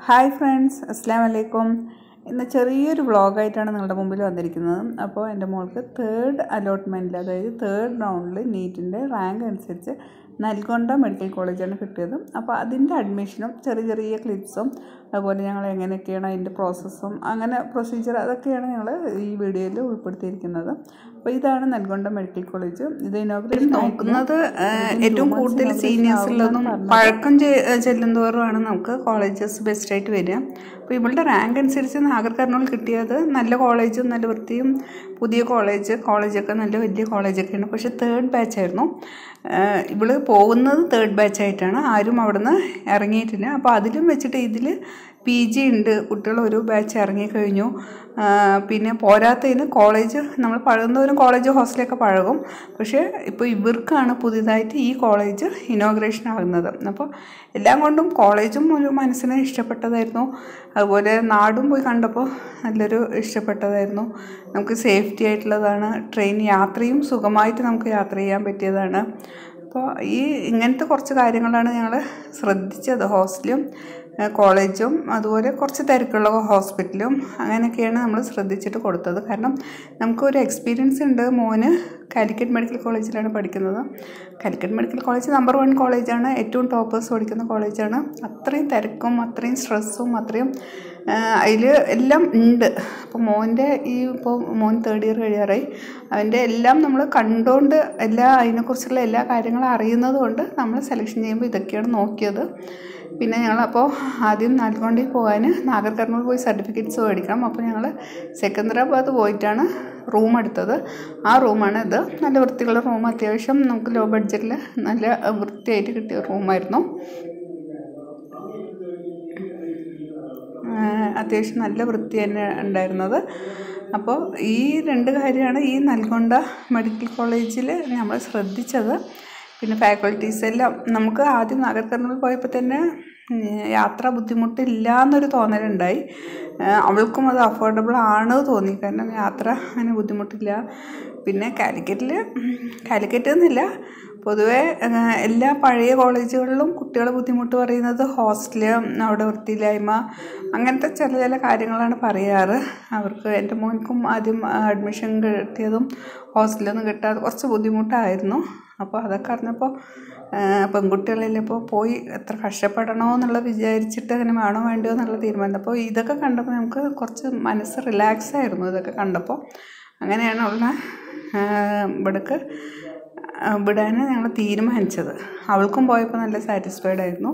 Hi friends അസ്സാം വലൈക്കും ഇന്ന് ചെറിയൊരു വ്ളോഗായിട്ടാണ് നിങ്ങളുടെ മുമ്പിൽ വന്നിരിക്കുന്നത് അപ്പോൾ എൻ്റെ മോൾക്ക് തേർഡ് അലോട്ട്മെൻറ്റിൽ അതായത് തേർഡ് റൗണ്ടിൽ നീറ്റിൻ്റെ റാങ്ക് അനുസരിച്ച് നൽകൊണ്ട മെഡിക്കൽ കോളേജാണ് കിട്ടിയത് അപ്പോൾ അതിൻ്റെ അഡ്മിഷനും ചെറിയ ചെറിയ ക്ലിപ്സും അതുപോലെ ഞങ്ങൾ എങ്ങനെയൊക്കെയാണ് അതിൻ്റെ പ്രോസസ്സും അങ്ങനെ പ്രൊസീജിയർ അതൊക്കെയാണ് ഞങ്ങൾ ഈ വീഡിയോയിൽ ഉൾപ്പെടുത്തിയിരിക്കുന്നത് അപ്പോൾ ഇതാണ് നൽകൊണ്ട മെഡിക്കൽ കോളേജ് ഇത് ഇനോഗ്രേഷൻ നോക്കുന്നത് ഏറ്റവും കൂടുതൽ സീനിയേഴ്സ് ഉള്ളതും പഴക്കം ചെ- ചെല്ലുന്തോറുമാണ് നമുക്ക് കോളേജസ് ബെസ്റ്റ് ആയിട്ട് വരിക അപ്പോൾ ഇവളുടെ റാങ്ക് അനുസരിച്ച് നാഗർ കർണൂൽ കിട്ടിയത് നല്ല കോളേജും നല്ല വൃത്തിയും പുതിയ കോളേജ് കോളേജൊക്കെ നല്ല വലിയ കോളേജൊക്കെയാണ് പക്ഷേ തേർഡ് ബാച്ച് ആയിരുന്നു ആഹ് ഇവള് പോകുന്നത് തേർഡ് ബാച്ച് ആയിട്ടാണ് ആരും അവിടുന്ന് ഇറങ്ങിയിട്ടില്ല അപ്പോൾ അതിലും വെച്ചിട്ട് ഇതിൽ പി ജി ഉണ്ട് കുട്ടികൾ ഒരു ബാച്ച് ഇറങ്ങിക്കഴിഞ്ഞു ആഹ് പിന്നെ പോരാത്തതിന് കോളേജ് നമ്മൾ പഴകുന്നവരും കോളേജ് ഹോസ്റ്റലൊക്കെ പഴകും പക്ഷേ ഇപ്പോൾ ഇവർക്കാണ് പുതിയതായിട്ട് ഈ കോളേജ് ഇനോഗ്രേഷൻ ആകുന്നത് അപ്പോൾ എല്ലാം കൊണ്ടും കോളേജും ഒരു മനസ്സിന് ഇഷ്ടപ്പെട്ടതായിരുന്നു അതുപോലെ നാടും പോയി കണ്ടപ്പോൾ നല്ലൊരു ഇഷ്ടപ്പെട്ടതായിരുന്നു നമുക്ക് സേഫ്റ്റി ആയിട്ടുള്ളതാണ് ട്രെയിൻ യാത്രയും സുഖമായിട്ട് നമുക്ക് യാത്ര ചെയ്യാൻ പറ്റിയതാണ് അപ്പോൾ ഈ ഇങ്ങനത്തെ കുറച്ച് കാര്യങ്ങളാണ് ഞങ്ങൾ ശ്രദ്ധിച്ചത് ഹോസ്റ്റലും ഏഹ് കോളേജും അതുപോലെ കുറച്ച് തിരക്കുള്ള ഹോസ്പിറ്റലും അങ്ങനെയൊക്കെയാണ് നമ്മൾ ശ്രദ്ധിച്ചിട്ട് കൊടുത്തത് കാരണം നമുക്കൊരു എക്സ്പീരിയൻസ് ഉണ്ട് മോന് കാലിക്കറ്റ് മെഡിക്കൽ കോളേജിലാണ് പഠിക്കുന്നത് Calicut medical college number one കോളേജാണ് ഏറ്റവും ടോപ്പേഴ്സ് പഠിക്കുന്ന കോളേജാണ് അത്രയും തിരക്കും അത്രയും സ്ട്രെസ്സും അത്രയും അതിൽ എല്ലാം ഉണ്ട് അപ്പോൾ മോൻ്റെ ഈ ഇപ്പോൾ മോൻ തേർഡ് ഇയർ കഴിയാറായി അവൻ്റെ എല്ലാം നമ്മൾ കണ്ടുകൊണ്ട് എല്ലാ അതിനെക്കുറിച്ചുള്ള എല്ലാ കാര്യങ്ങളും അറിയുന്നത് കൊണ്ട് നമ്മൾ സെലക്ഷൻ ചെയ്യുമ്പോൾ ഇതൊക്കെയാണ് നോക്കിയത് പിന്നെ ഞങ്ങളപ്പോൾ ആദ്യം നാൽക്കൊണ്ടിൽ പോകാൻ നാഗർ കർണൂൽ പോയി സർട്ടിഫിക്കറ്റ്സ് മേടിക്കണം അപ്പോൾ ഞങ്ങൾ സെക്കന്ദരാബാദ് പോയിട്ടാണ് റൂം എടുത്തത് ആ റൂമാണ് ഇത് നല്ല വൃത്തിയുള്ള റൂം അത്യാവശ്യം നമുക്ക് ലോ ബഡ്ജറ്റിൽ നല്ല വൃത്തിയായിട്ട് കിട്ടിയ റൂമായിരുന്നു ആഹ് അത്യാവശ്യം നല്ല വൃത്തി തന്നെ ഉണ്ടായിരുന്നത് അപ്പോൾ ഈ രണ്ട് കാര്യമാണ് ഈ നൽകൊണ്ട മെഡിക്കൽ കോളേജിൽ നമ്മൾ ശ്രദ്ധിച്ചത് പിന്നെ ഫാക്കൽറ്റീസ് എല്ലാം നമുക്ക് ആദ്യം നാഗർ കർണൂൽ പോയപ്പോൾ തന്നെ ഉം, യാത്ര ബുദ്ധിമുട്ടില്ല എന്നൊരു തോന്നലുണ്ടായി ആഹ് അവൾക്കും അത് അഫോർഡബിൾ ആണ് തോന്നി കാരണം യാത്ര അങ്ങനെ ബുദ്ധിമുട്ടില്ല പിന്നെ കാലിക്കറ്റിൽ കാലിക്കറ്റ് എന്നില്ല പൊതുവെ ഏഹ്, എല്ലാ പഴയ കോളേജുകളിലും കുട്ടികൾ ബുദ്ധിമുട്ട് പറയുന്നത് ഹോസ്റ്റല് അവിടെ വൃത്തിയില്ലായ്മ അങ്ങനത്തെ ചില ചില കാര്യങ്ങളാണ് പറയാറ് അവർക്ക് എൻ്റെ മോൻക്കും ആദ്യം അഡ്മിഷൻ കിട്ടിയതും ഹോസ്റ്റലൊന്നും കിട്ടാതെ കുറച്ച് ബുദ്ധിമുട്ടായിരുന്നു അപ്പോൾ അതൊക്കെ അറിഞ്ഞപ്പോൾ പെൺകുട്ടികളല്ലേ ഇപ്പോൾ പോയി എത്ര കഷ്ടപ്പെടണോ എന്നുള്ളത് വിചാരിച്ചിട്ട് അങ്ങനെ വേണോ വേണ്ടയോ എന്നുള്ള തീരുമാനം അപ്പോൾ ഇതൊക്കെ കണ്ടപ്പോൾ നമുക്ക് കുറച്ച് മനസ്സ് റിലാക്സ് ആയിരുന്നു ഇതൊക്കെ കണ്ടപ്പോൾ അങ്ങനെയാണ് ഉള്ള ഇവിടേക്ക് വിടാൻ ഞങ്ങൾ തീരുമാനിച്ചത് അവൾക്കും പോയപ്പോൾ നല്ല സാറ്റിസ്ഫൈഡ് ആയിരുന്നു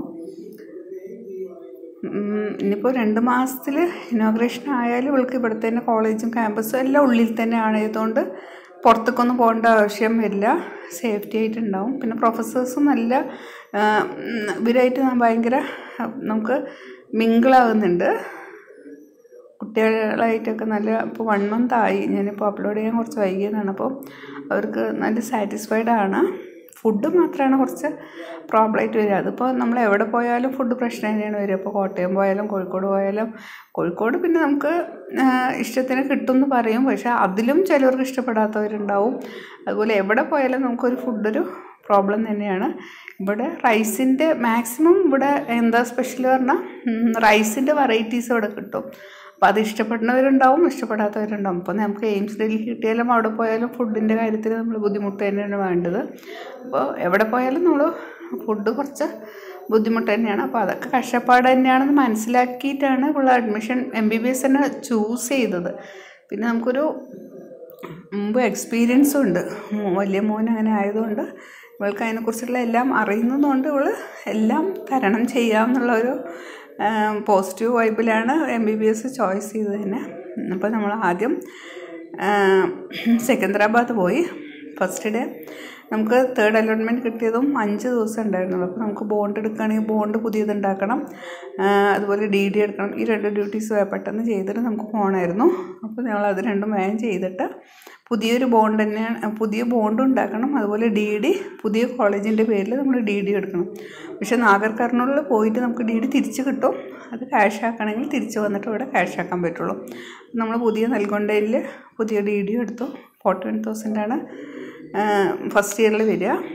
ഉം, ഇനിയിപ്പോൾ രണ്ട് മാസത്തിൽ ഇനോഗ്രേഷൻ ആയാലും ഇവൾക്ക് ഇവിടുത്തെ തന്നെ കോളേജും ക്യാമ്പസും എല്ലാം ഉള്ളിൽ തന്നെ ആയതുകൊണ്ട് പുറത്തേക്കൊന്നും പോകേണ്ട ആവശ്യം വരില്ല സേഫ്റ്റി ആയിട്ടുണ്ടാവും പിന്നെ പ്രൊഫസേഴ്സും നല്ല ആ, ഉം, ഇവരായിട്ട് ഭയങ്കര നമുക്ക് മിങ്കിളാകുന്നുണ്ട് കുട്ടികളായിട്ടൊക്കെ നല്ല ഇപ്പോൾ വൺ മന്ത് ആയി ഞാനിപ്പോൾ അപ്ലോഡ് ചെയ്യാൻ കുറച്ച് വൈകിയതാണ് അപ്പോൾ അവർക്ക് നല്ല സാറ്റിസ്ഫൈഡ് ആണ് ഫുഡ് മാത്രമാണ് കുറച്ച് പ്രോബ്ലമായിട്ട് വരിക അതിപ്പോൾ നമ്മൾ എവിടെ പോയാലും ഫുഡ് പ്രശ്നം തന്നെയാണ് വരിക ഇപ്പോൾ കോട്ടയം പോയാലും കോഴിക്കോട് പോയാലും കോഴിക്കോട് പിന്നെ നമുക്ക് ആ, ഇഷ്ടത്തിന് കിട്ടും എന്ന് പറയും പക്ഷേ അതിലും ചിലവർക്ക് ഇഷ്ടപ്പെടാത്തവരുണ്ടാവും അതുപോലെ എവിടെ പോയാലും നമുക്കൊരു ഫുഡൊരു പ്രോബ്ലം തന്നെയാണ് ഇവിടെ റൈസിൻ്റെ മാക്സിമം ഇവിടെ എന്താ സ്പെഷ്യൽ പറഞ്ഞാൽ റൈസിൻ്റെ വെറൈറ്റീസ് ഇവിടെ കിട്ടും അപ്പോൾ അത് ഇഷ്ടപ്പെടുന്നവരുണ്ടാവും ഇഷ്ടപ്പെടാത്തവരുണ്ടാവും അപ്പോൾ നമുക്ക് എയിംസ് ഡൽഹി കിട്ടിയാലും അവിടെ പോയാലും ഫുഡിൻ്റെ കാര്യത്തിൽ നമ്മൾ ബുദ്ധിമുട്ട് തന്നെയാണ് വേണ്ടത് അപ്പോൾ എവിടെ പോയാലും നമ്മൾ ഫുഡ് കുറച്ച് ബുദ്ധിമുട്ട് തന്നെയാണ് അപ്പോൾ അതൊക്കെ കഷ്ടപ്പാട് തന്നെയാണെന്ന് മനസ്സിലാക്കിയിട്ടാണ് ഉള്ള admission M B B S തന്നെ ചൂസ് ചെയ്തത് പിന്നെ നമുക്കൊരു മുമ്പ് എക്സ്പീരിയൻസും ഉണ്ട് മോ- വലിയ മോൻ അങ്ങനെ ആയതുകൊണ്ട് ഇവൾക്ക് അതിനെക്കുറിച്ചുള്ള എല്ലാം അറിയുന്നതുകൊണ്ട് ഇവൾ എല്ലാം തരണം ചെയ്യാമെന്നുള്ള ഒരു പോസിറ്റീവ് വൈബിലാണ് M B B S choice ചെയ്തത് തന്നെ അപ്പോൾ നമ്മൾ ആദ്യം സെക്കന്ദരാബാദ് പോയി ഫസ്റ്റ് ഡേ നമുക്ക് തേർഡ് അലോട്ട്മെൻറ്റ് കിട്ടിയതും അഞ്ച് ദിവസം ഉണ്ടായിരുന്നുള്ളൂ അപ്പോൾ നമുക്ക് ബോണ്ട് എടുക്കുകയാണെങ്കിൽ ബോണ്ട് പുതിയത് ഉണ്ടാക്കണം ആ, അതുപോലെ ഡി ഡി എടുക്കണം ഈ രണ്ട് ഡ്യൂട്ടീസ് പെട്ടെന്ന് ചെയ്തിട്ട് നമുക്ക് പോകണമായിരുന്നു അപ്പോൾ ഞങ്ങൾ അത് രണ്ടും വേഗം ചെയ്തിട്ട് പുതിയൊരു ബോണ്ട് തന്നെയാണ് പുതിയ ബോണ്ട് ഉണ്ടാക്കണം അതുപോലെ ഡി ഡി പുതിയ കോളേജിൻ്റെ പേരിൽ നമ്മൾ ഡി ഡി എടുക്കണം പക്ഷേ നാഗർ കർണൂലിൽ പോയിട്ട് നമുക്ക് ഡി ഡി തിരിച്ച് കിട്ടും അത് ക്യാഷ് ആക്കണമെങ്കിൽ തിരിച്ച് വന്നിട്ട് ഇവിടെ ക്യാഷ് ആക്കാൻ പറ്റുള്ളൂ നമ്മൾ പുതിയ നൽകൊണ്ടയിൽ പുതിയ ഡി ഡി എടുത്തു ഫോർട്ടി വൺ തൗസൻഡാണ് ഫസ്റ്റ് ഇയറിൽ വരിക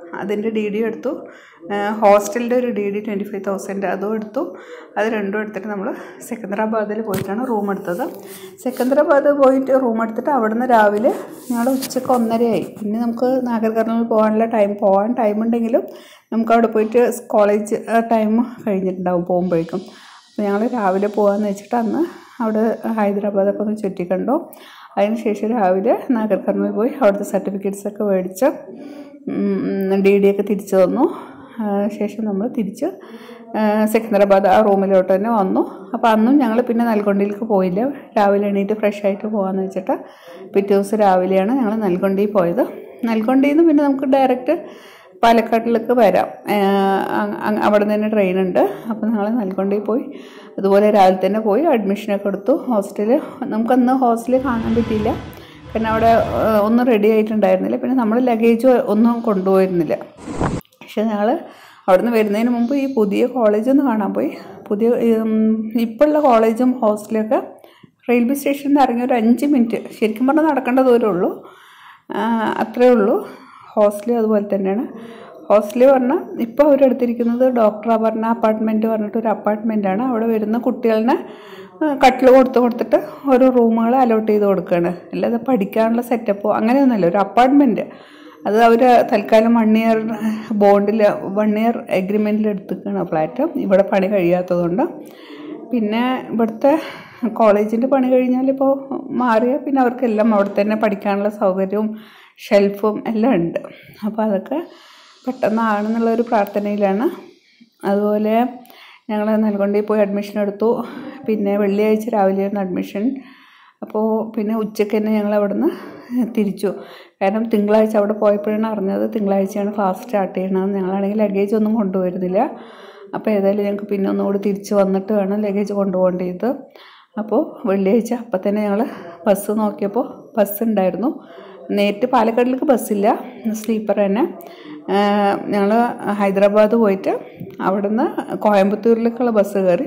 അതിൻ്റെ ഡി ഡി എടുത്തു ഹോസ്റ്റലിൻ്റെ ഒരു D D twenty five thousand അതും എടുത്തു അത് രണ്ടും എടുത്തിട്ട് നമ്മൾ സെക്കന്ദരാബാദിൽ പോയിട്ടാണ് റൂം എടുത്തത് സെക്കന്ദരാബാദ് പോയിട്ട് റൂം എടുത്തിട്ട് അവിടുന്ന് രാവിലെ ഞങ്ങൾ ഉച്ചയ്ക്ക് ഒന്നരയായി പിന്നെ നമുക്ക് നാഗർ കർണൂൽ പോകാനുള്ള ടൈം പോകാൻ ടൈം ഉണ്ടെങ്കിലും നമുക്ക് അവിടെ പോയിട്ട് കോളേജ് ടൈം കഴിഞ്ഞിട്ടുണ്ടാവും പോകുമ്പോഴേക്കും അപ്പോൾ ഞങ്ങൾ രാവിലെ പോകാമെന്ന് വെച്ചിട്ട് അന്ന് അവിടെ ഹൈദരാബാദൊക്കെ ഒന്ന് ചുറ്റിക്കണ്ടു അതിനുശേഷം രാവിലെ നാഗർ കർണൂൽ പോയി അവിടുത്തെ സർട്ടിഫിക്കറ്റ്സ് ഒക്കെ മേടിച്ച് ഡി ഡി ഒക്കെ തിരിച്ചു തന്നു ആ, ശേഷം നമ്മൾ തിരിച്ച് ആ, സെക്കന്ദരാബാദ് ആ റൂമിലോട്ട് തന്നെ വന്നു അപ്പോൾ അന്നും ഞങ്ങൾ പിന്നെ നൽകൊണ്ടിയിലേക്ക് പോയില്ല രാവിലെ എണീറ്റ് ഫ്രഷ് ആയിട്ട് പോകാമെന്ന് വെച്ചിട്ട് പിറ്റേ ദിവസം രാവിലെയാണ് ഞങ്ങൾ നൽകൊണ്ടിയിൽ പോയത് നൽകൊണ്ടിയിൽ നിന്ന് പിന്നെ നമുക്ക് ഡയറക്റ്റ് പാലക്കാട്ടിലേക്ക് വരാം ഏഹ് അ- അ- അവിടെ നിന്ന് തന്നെ ട്രെയിൻ ഉണ്ട് അപ്പോൾ ഞങ്ങൾ നൽകൊണ്ടിയിൽ പോയി അതുപോലെ രാവിലെ തന്നെ പോയി അഡ്മിഷനൊക്കെ എടുത്തു ഹോസ്റ്റലിൽ നമുക്കന്ന് ഹോസ്റ്റലിൽ കാണാൻ പറ്റിയില്ല കാരണം അവിടെ ഏഹ്, ഒന്നും റെഡി ആയിട്ടുണ്ടായിരുന്നില്ല പിന്നെ നമ്മൾ ലഗേജ് ഒന്നും കൊണ്ടുപോയിരുന്നില്ല പക്ഷെ ഞങ്ങൾ അവിടുന്ന് വരുന്നതിന് മുമ്പ് ഈ പുതിയ കോളേജ് ഒന്ന് കാണാൻ പോയി പുതിയ ഇപ്പോഴുള്ള കോളേജും ഹോസ്റ്റലൊക്കെ റെയിൽവേ സ്റ്റേഷനിൽ നിന്ന് ഇറങ്ങി ഒരു അഞ്ച് മിനിറ്റ് ശരിക്കും പറഞ്ഞാൽ നടക്കേണ്ട ദൂരമേ ഉള്ളൂ ആ, അത്രേ ഉള്ളൂ ഹോസ്റ്റലും അതുപോലെ തന്നെയാണ് ഹോസ്റ്റലിൽ പറഞ്ഞാൽ ഇപ്പോൾ അവരെടുത്തിരിക്കുന്നത് ഡോക്ടർ അപർണ അപ്പാർട്ട്മെൻറ്റ് പറഞ്ഞിട്ട് ഒരു അപ്പാർട്ട്മെൻറ്റാണ് അവിടെ വരുന്ന കുട്ടികളെ കട്ടിൽ കൊടുത്ത് കൊടുത്തിട്ട് ഓരോ റൂമുകൾ അലോട്ട് ചെയ്ത് കൊടുക്കുകയാണ് അല്ലാതെ പഠിക്കാനുള്ള സെറ്റപ്പോ അങ്ങനെയൊന്നുമല്ല ഒരു അപ്പാർട്ട്മെൻറ്റ് അത് അവർ തൽക്കാലം വൺ ഇയർ ബോണ്ടിൽ വൺ ഇയർ എഗ്രിമെൻറ്റിൽ എടുത്തിരിക്കുകയാണ് ഫ്ലാറ്റ് ഇവിടെ പണി കഴിയാത്തതുകൊണ്ട് പിന്നെ ഇവിടുത്തെ കോളേജിൻ്റെ പണി കഴിഞ്ഞാൽ ഇപ്പോൾ മാറിയ പിന്നെ അവർക്കെല്ലാം അവിടെ തന്നെ പഠിക്കാനുള്ള സൗകര്യവും ഷെൽഫും എല്ലാം ഉണ്ട് അപ്പോൾ അതൊക്കെ പെട്ടെന്നാണെന്നുള്ളൊരു പ്രാർത്ഥനയിലാണ് അതുപോലെ ഞങ്ങൾ നൽകൊണ്ടിയിൽ പോയി അഡ്മിഷൻ എടുത്തു പിന്നെ വെള്ളിയാഴ്ച രാവിലെയായിരുന്നു അഡ്മിഷൻ അപ്പോൾ പിന്നെ ഉച്ചയ്ക്ക് തന്നെ ഞങ്ങൾ അവിടുന്ന് തിരിച്ചു കാരണം തിങ്കളാഴ്ച അവിടെ പോയപ്പോഴാണ് അറിഞ്ഞത് തിങ്കളാഴ്ചയാണ് ക്ലാസ് സ്റ്റാർട്ട് ചെയ്യണമെന്ന് ഞങ്ങളാണെങ്കിൽ ലഗേജ് ഒന്നും കൊണ്ടുവരുന്നില്ല അപ്പോൾ ഏതായാലും ഞങ്ങൾക്ക് പിന്നെ ഒന്നുകൂടി തിരിച്ച് വന്നിട്ട് വേണം ലഗേജ് കൊണ്ടുപോകേണ്ടത് അപ്പോൾ വെള്ളിയാഴ്ച അപ്പം തന്നെ ഞങ്ങൾ ബസ് നോക്കിയപ്പോൾ ബസ് ഉണ്ടായിരുന്നു നേരിട്ട് പാലക്കാടിലേക്ക് ബസ്സില്ല സ്ലീപ്പർ തന്നെ ഞങ്ങൾ ഹൈദരാബാദ് പോയിട്ട് അവിടുന്ന് കോയമ്പത്തൂരിലേക്കുള്ള ബസ് കയറി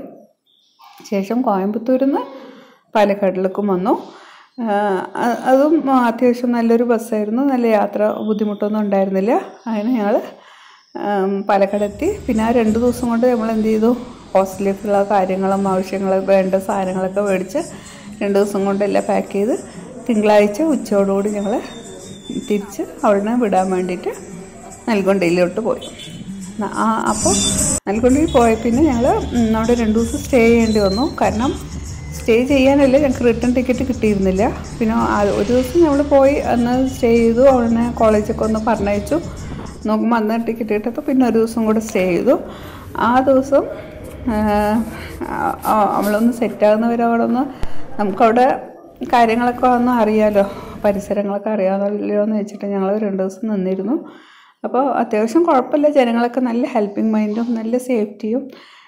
ശേഷം കോയമ്പത്തൂരിൽ നിന്ന് പാലക്കാടിലേക്കും വന്നു ആ, അ- അതും അത്യാവശ്യം നല്ലൊരു ബസ്സായിരുന്നു നല്ല യാത്ര ബുദ്ധിമുട്ടൊന്നും ഉണ്ടായിരുന്നില്ല അങ്ങനെ ഞങ്ങൾ പാലക്കാടെത്തി പിന്നെ ആ രണ്ട് ദിവസം കൊണ്ട് നമ്മൾ എന്ത് ചെയ്തു ഹോസ്റ്റലിലേക്കുള്ള കാര്യങ്ങളും ആവശ്യങ്ങളും വേണ്ട സാധനങ്ങളൊക്കെ മേടിച്ച് രണ്ട് ദിവസം കൊണ്ട് എല്ലാം പാക്ക് ചെയ്ത് തിങ്കളാഴ്ച ഉച്ചയോടുകൂടി ഞങ്ങൾ തിരിച്ച് അവിടുന്ന് വിടാൻ വേണ്ടിയിട്ട് നൽകൊണ്ടയിലോട്ട് പോയി ന- ആ അപ്പോൾ നൽകൊണ്ടയിൽ പോയ പിന്നെ ഞങ്ങൾ അവിടെ രണ്ട് ദിവസം സ്റ്റേ ചെയ്യേണ്ടി വന്നു കാരണം സ്റ്റേ ചെയ്യാനല്ല ഞങ്ങൾക്ക് റിട്ടേൺ ടിക്കറ്റ് കിട്ടിയിരുന്നില്ല പിന്നെ ആ- ഒരു ദിവസം ഞങ്ങൾ പോയി അന്ന് സ്റ്റേ ചെയ്തു അവിടെ കോളേജൊക്കെ ഒന്ന് പറഞ്ഞയച്ചു നോക്കുമ്പോൾ അന്ന് ടിക്കറ്റ് കിട്ടപ്പോൾ പിന്നെ ഒരു ദിവസം കൂടെ സ്റ്റേ ചെയ്തു ആ ദിവസം ആ, ആ, അവളൊന്ന് സെറ്റാകുന്നവരെ അവിടെ ഒന്ന് നമുക്കവിടെ കാര്യങ്ങളൊക്കെ ഒന്ന് അറിയാലോ പരിസരങ്ങളൊക്കെ അറിയാമല്ലോ എന്ന് വെച്ചിട്ട് ഞങ്ങൾ രണ്ട് ദിവസം നിന്നിരുന്നു അപ്പോൾ അത്യാവശ്യം കുഴപ്പമില്ല ജനങ്ങളൊക്കെ നല്ല ഹെൽപ്പിംഗ് മൈൻഡും നല്ല സേഫ്റ്റിയും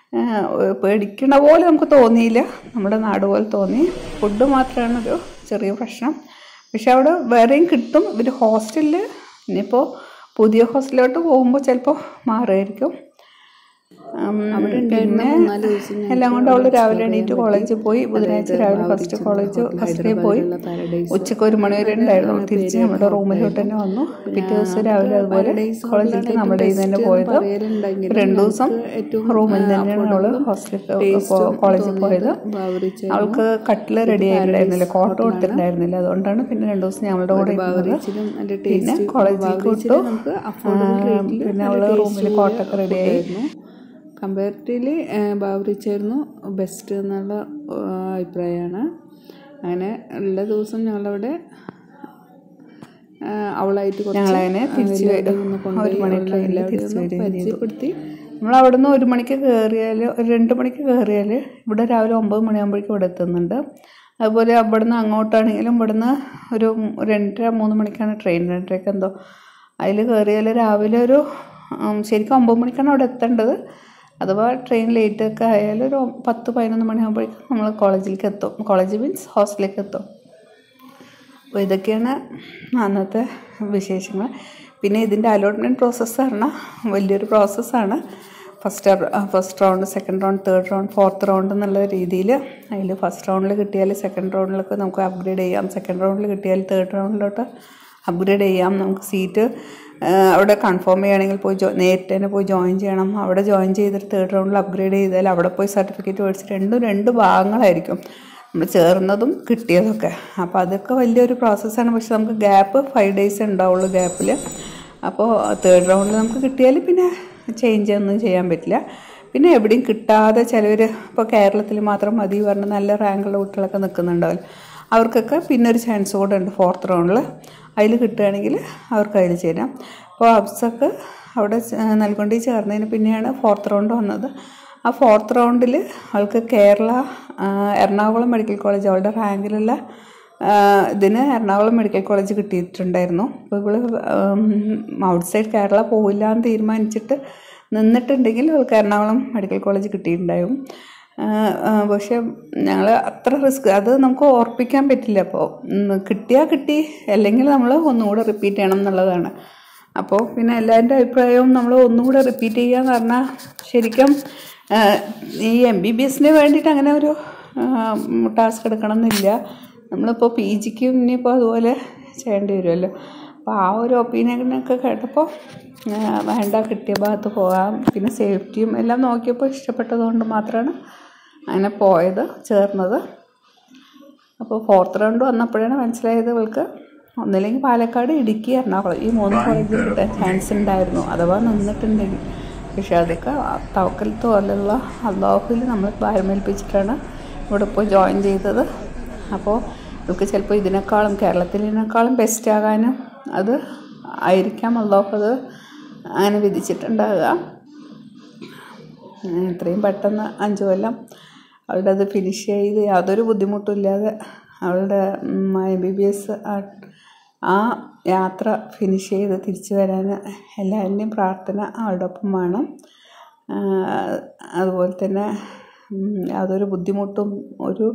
പേടിക്കണ പോലെ നമുക്ക് തോന്നിയില്ല നമ്മുടെ നാട് പോലെ തോന്നി ഫുഡ് മാത്രമാണ് ഒരു ചെറിയ പ്രശ്നം പക്ഷെ അവിടെ വേറെയും കിട്ടും ഇവർ ഹോസ്റ്റലിൽ ഇനിയിപ്പോൾ പുതിയ ഹോസ്റ്റലിലോട്ട് പോകുമ്പോൾ ചിലപ്പോൾ മാറുമായിരിക്കും ഉം, പിന്നെ എല്ലാം കൊണ്ട് അവൾ രാവിലെ എണീറ്റ് കോളേജിൽ പോയി ബുധനാഴ്ച രാവിലെ ഫസ്റ്റ് കോളേജ് ഫസ്റ്റ് ഡേ പോയി ഉച്ചയ്ക്ക് ഒരു മണി വരെ ഉണ്ടായിരുന്നു അവൾ തിരിച്ച് നമ്മുടെ റൂമിലോട്ട് തന്നെ വന്നു പിറ്റേ ദിവസം രാവിലെ അതുപോലെ കോളേജിലേക്ക് നമ്മുടെ കയ്യിൽ നിന്ന് തന്നെ പോയത് രണ്ടു ദിവസം റൂമിൽ തന്നെയാണ് അവള് ഹോസ്റ്റലിൽ കോളേജിൽ പോയത് അവൾക്ക് കട്ടില് റെഡി ആയിട്ടുണ്ടായിരുന്നില്ല കോട്ട് കൊടുത്തിട്ടുണ്ടായിരുന്നില്ല അതുകൊണ്ടാണ് പിന്നെ രണ്ടു ദിവസം ഞങ്ങളുടെ കൂടെ ഇരുന്നത് പിന്നെ കോളേജിലേക്ക് വിട്ടു ആ, പിന്നെ അവള് റൂമിൽ കോട്ടൊക്കെ റെഡിയായി കമ്പാരിറ്റീവ്ലി ബാബറിച്ചായിരുന്നു ബെസ്റ്റ് എന്നുള്ള ആ, അഭിപ്രായമാണ് അങ്ങനെ ഉള്ള ദിവസം ഞങ്ങളവിടെ ആ, അവളായിട്ട് കുറച്ച് ഞങ്ങളങ്ങനെ തിരിച്ച് എല്ലാവരുടെയും ഒന്ന് കൊണ്ടുപോയി ഒരു മണി അവളെ ട്രെയിനിൽ എല്ലാവരെയും തിരിച്ച് ഒന്ന് വരികയും ചെയ്തു. പരിചയപ്പെടുത്തി നമ്മൾ അവിടെ നിന്ന് ഒരു മണിക്ക് കയറിയാൽ ഒരു രണ്ട് മണിക്ക് കയറിയാൽ ഇവിടെ രാവിലെ ഒമ്പത് മണിയാകുമ്പോഴേക്കും ഇവിടെ എത്തുന്നുണ്ട് അതുപോലെ അവിടെ നിന്ന് അങ്ങോട്ടാണെങ്കിലും ഇവിടുന്ന് ഒരു രണ്ടര മൂന്ന് മണിക്കാണ് ട്രെയിൻ രണ്ടരയ്ക്ക് എന്തോ അതിൽ കയറിയാൽ രാവിലെ ഒരു ഉം, ശരിക്കും ഒമ്പത് മണിക്കാണ് അവിടെ എത്തേണ്ടത് അഥവാ ട്രെയിൻ ലേറ്റ് ഒക്കെ ആയാൽ ഒരു പത്ത് പതിനൊന്ന് മണിയാകുമ്പോഴേക്കും നമ്മൾ കോളേജിലേക്ക് എത്തും കോളേജ് മീൻസ് ഹോസ്റ്റലിലേക്ക് എത്തും അപ്പോൾ ഇതൊക്കെയാണ് അന്നത്തെ വിശേഷങ്ങൾ പിന്നെ ഇതിൻ്റെ അലോട്ട്മെൻറ്റ് പ്രോസസ്സ് പറഞ്ഞാൽ വലിയൊരു പ്രോസസ്സാണ് first first round second round third round fourth round എന്നുള്ള രീതിയിൽ അതിൽ ഫസ്റ്റ് റൗണ്ടിൽ കിട്ടിയാൽ സെക്കൻഡ് റൗണ്ടിലൊക്കെ നമുക്ക് അപ്ഗ്രേഡ് ചെയ്യാം സെക്കൻഡ് റൗണ്ടിൽ കിട്ടിയാൽ തേർഡ് റൗണ്ടിലോട്ട് അപ്ഗ്രേഡ് ചെയ്യാം നമുക്ക് സീറ്റ് ആ, അവിടെ കൺഫേം ചെയ്യുകയാണെങ്കിൽ പോയി ജോ നേരിട്ട് തന്നെ പോയി ജോയിൻ ചെയ്യണം അവിടെ ജോയിൻ ചെയ്തിട്ട് തേർഡ് റൗണ്ടിൽ അപ്ഗ്രേഡ് ചെയ്താൽ അവിടെ പോയി സർട്ടിഫിക്കറ്റ് മേടിച്ച് രണ്ടും രണ്ട് ഭാഗങ്ങളായിരിക്കും നമ്മൾ ചേർന്നതും കിട്ടിയതൊക്കെ അപ്പോൾ അതൊക്കെ വലിയൊരു പ്രോസസ്സാണ് പക്ഷെ നമുക്ക് ഗ്യാപ്പ് ഫൈവ് ഡേയ്സ് ഉണ്ടാവുള്ളൂ ഗ്യാപ്പിൽ അപ്പോൾ തേർഡ് റൗണ്ടിൽ നമുക്ക് കിട്ടിയാൽ പിന്നെ ചേഞ്ച് ഒന്നും ചെയ്യാൻ പറ്റില്ല പിന്നെ എവിടെയും കിട്ടാതെ ചിലവർ ഇപ്പോൾ കേരളത്തിൽ മാത്രം മതി പറഞ്ഞ് നല്ല റാങ്കുള്ള കുട്ടികളൊക്കെ നിൽക്കുന്നുണ്ടാവില്ല അവർക്കൊക്കെ പിന്നെ ഒരു ചാൻസ് കൂടെ ഉണ്ട് ഫോർത്ത് റൗണ്ടിൽ അതിൽ കിട്ടുകയാണെങ്കിൽ അവർക്ക് അതിൽ ചേരാം അപ്പോൾ അബ്സക്ക് അവിടെ ചേ- നൽകൊണ്ടി ചേർന്നതിന് പിന്നെയാണ് ഫോർത്ത് റൗണ്ട് വന്നത് ആ ഫോർത്ത് റൗണ്ടിൽ അവൾക്ക് കേരള ആ, എറണാകുളം മെഡിക്കൽ കോളേജ് അവളുടെ റാങ്കിലുള്ള ആ, ഇതിന് എറണാകുളം മെഡിക്കൽ കോളേജ് കിട്ടിയിട്ടുണ്ടായിരുന്നു അപ്പോൾ ഇവള് ഔട്ട് സൈഡ് കേരള പോവില്ല എന്ന് തീരുമാനിച്ചിട്ട് നിന്നിട്ടുണ്ടെങ്കിൽ അവൾക്ക് എറണാകുളം മെഡിക്കൽ കോളേജ് കിട്ടിയിട്ടുണ്ടാവും ആ, ആ, പക്ഷെ ഞങ്ങൾ അത്ര റിസ്ക് അത് നമുക്ക് ഓർപ്പിക്കാൻ പറ്റില്ല അപ്പോൾ കിട്ടിയാൽ കിട്ടി അല്ലെങ്കിൽ നമ്മൾ ഒന്നുകൂടെ റിപ്പീറ്റ് ചെയ്യണം എന്നുള്ളതാണ് അപ്പോൾ പിന്നെ എല്ലാവരുടെ അഭിപ്രായവും നമ്മൾ ഒന്നുകൂടെ റിപ്പീറ്റ് ചെയ്യാന്ന് പറഞ്ഞാൽ ശരിക്കും ആ, ഈ എം ബി ബി എസിന് വേണ്ടിയിട്ട് അങ്ങനെ ഒരു ടാസ്ക് എടുക്കണം എന്നില്ല നമ്മളിപ്പോൾ പി ജിക്ക് ഇനിയിപ്പോൾ അതുപോലെ ചെയ്യേണ്ടി വരുമല്ലോ അപ്പോൾ ആ ഒരു ഒപ്പീനിയനൊക്കെ കേട്ടപ്പോൾ ആ, വേണ്ട കിട്ടിയ ഭാഗത്ത് പോകാം പിന്നെ സേഫ്റ്റിയും എല്ലാം നോക്കിയപ്പോൾ ഇഷ്ടപ്പെട്ടതുകൊണ്ട് മാത്രമാണ് അങ്ങനെ പോയത് ചേർന്നത് അപ്പോൾ ഫോർത്ത് റൗണ്ട് വന്നപ്പോഴാണ് മനസ്സിലായത് ഇവൾക്ക് ഒന്നില്ലെങ്കിൽ പാലക്കാട് ഇടുക്കി എറണാകുളം ഈ മൂന്ന് കോളേജിൽ കിട്ടാൻ ചാൻസ് ഉണ്ടായിരുന്നു അഥവാ നിന്നിട്ടുണ്ടെങ്കിൽ പക്ഷെ അതൊക്കെ തവക്കലത്ത് പോലുള്ള അള്ളാഹുവിൽ നമ്മൾ ഭാരമേൽപ്പിച്ചിട്ടാണ് ഇവിടെ പോയി ജോയിൻ ചെയ്തത് അപ്പോൾ ഇവൾക്ക് ചിലപ്പോൾ ഇതിനേക്കാളും കേരളത്തിനേക്കാളും ബെസ്റ്റ് ആകാനും അത് ആയിരിക്കാം അള്ളാഹു അത് അങ്ങനെ വിധിച്ചിട്ടുണ്ടാകുക അങ്ങനെ എത്രയും പെട്ടെന്ന് അഞ്ച് കൊല്ലം അവളുടെ അത് ഫിനിഷ് ചെയ്ത് യാതൊരു ബുദ്ധിമുട്ടും ഇല്ലാതെ അവളുടെ എം ബി ബി എസ് ആ യാത്ര ഫിനിഷ് ചെയ്ത് തിരിച്ചു വരാൻ എല്ലാവരുടെയും പ്രാർത്ഥന അവളുടെ ഒപ്പം വേണം ആ, അതുപോലെ തന്നെ ഉം, യാതൊരു ബുദ്ധിമുട്ടും ഒരു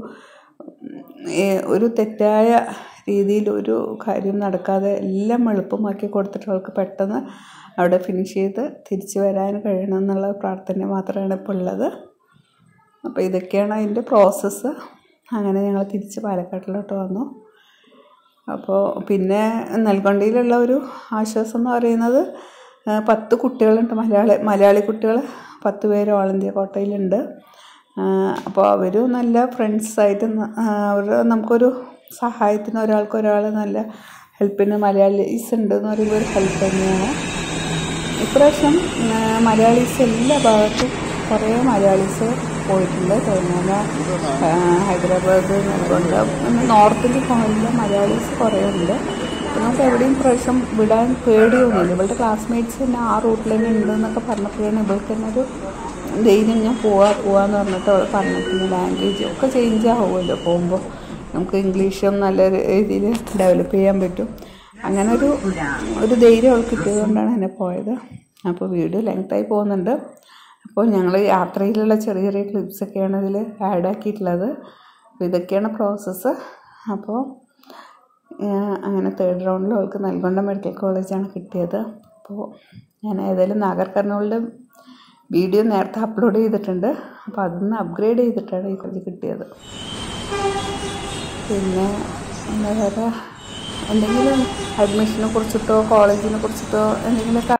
ഏ, ഒരു തെറ്റായ രീതിയിൽ ഒരു കാര്യം നടക്കാതെ എല്ലാം എളുപ്പമാക്കി കൊടുത്തിട്ട് അവൾക്ക് പെട്ടെന്ന് അവിടെ ഫിനിഷ് ചെയ്ത് തിരിച്ചു വരാൻ കഴിയണം എന്നുള്ള പ്രാർത്ഥന മാത്രമാണ് ഇപ്പോൾ ഉള്ളത് അപ്പോൾ ഇതൊക്കെയാണ് അതിൻ്റെ പ്രോസസ്സ് അങ്ങനെ ഞങ്ങൾ തിരിച്ച് പാലക്കാട്ടിലോട്ട് വന്നു അപ്പോൾ പിന്നെ നൽകൊണ്ടിയിലുള്ള ഒരു ആശ്വാസം എന്ന് പറയുന്നത് ആ, പത്ത് കുട്ടികളുണ്ട് മലയാളി മലയാളി കുട്ടികൾ പത്ത് പേര് ഓൾ ഇന്ത്യ കോട്ടയിലുണ്ട് ആ, അപ്പോൾ അവർ നല്ല ഫ്രണ്ട്സായിട്ട് അവർ നമുക്കൊരു സഹായത്തിന് ഒരാൾക്ക് ഒരാൾ നല്ല ഹെൽപ്പിന് മലയാളീസ് ഉണ്ട് എന്ന് പറയുമ്പോൾ ഒരു ഹെൽപ്പ് തന്നെയാണ് ഇപ്രാവശ്യം ആ, മലയാളീസ് എല്ലാ ഭാഗത്തും കുറേ മലയാളീസ് പോയിട്ടുണ്ട് തെലങ്കാന ആ, ഹൈദരാബാദ് നൽകൊണ്ട നോർത്തിൽ പോകുന്ന മലയാളീസ് കുറേ ഉണ്ട് അപ്പോൾ നമുക്ക് എവിടെയും പ്രാവശ്യം വിടാൻ പേടിയൊന്നുമില്ല ഇവളുടെ ക്ലാസ്മേറ്റ്സ് തന്നെ ആ റൂട്ടിൽ തന്നെ ഉണ്ട് എന്നൊക്കെ പറഞ്ഞപ്പോഴാണ് ഇവൾക്ക് തന്നെ ഒരു ധൈര്യം ഞാൻ പോവാ പോവാന്ന് പറഞ്ഞിട്ട് അവൾ പറഞ്ഞിട്ടുണ്ട് ലാംഗ്വേജ് ഒക്കെ ചേഞ്ച് ആവുമല്ലോ പോകുമ്പോൾ നമുക്ക് ഇംഗ്ലീഷും നല്ല രീതിയിൽ ഡെവലപ്പ് ചെയ്യാൻ പറ്റും അങ്ങനെ ഒരു ഒരു ധൈര്യം അവൾക്ക് കിട്ടിയതുകൊണ്ടാണ് എന്നെ പോയത് അപ്പോൾ വീഡിയോ ലെങ്തായി പോകുന്നുണ്ട് അപ്പോൾ ഞങ്ങൾ യാത്രയിലുള്ള ചെറിയ ചെറിയ ക്ലിപ്സൊക്കെയാണ് ഇതിൽ ആഡ് ആക്കിയിട്ടുള്ളത് അപ്പോൾ ഇതൊക്കെയാണ് പ്രോസസ്സ് അപ്പോൾ ഏഹ് അങ്ങനെ തേർഡ് റൗണ്ടിൽ അവൾക്ക് നൽകൊണ്ട മെഡിക്കൽ കോളേജാണ് കിട്ടിയത് അപ്പോൾ ഞാൻ ഏതായാലും നാഗർ കർണൂളിൻ്റെ വീഡിയോ നേരത്തെ അപ്ലോഡ് ചെയ്തിട്ടുണ്ട് അപ്പോൾ അതൊന്ന് അപ്ഗ്രേഡ് ചെയ്തിട്ടാണ് ഈ കോളേജ് കിട്ടിയത് പിന്നെ എന്താ പറയുക എന്തെങ്കിലും അഡ്മിഷനെ കുറിച്ചിട്ടോ കോളേജിനെ കുറിച്ചിട്ടോ എന്തെങ്കിലുമൊക്കെ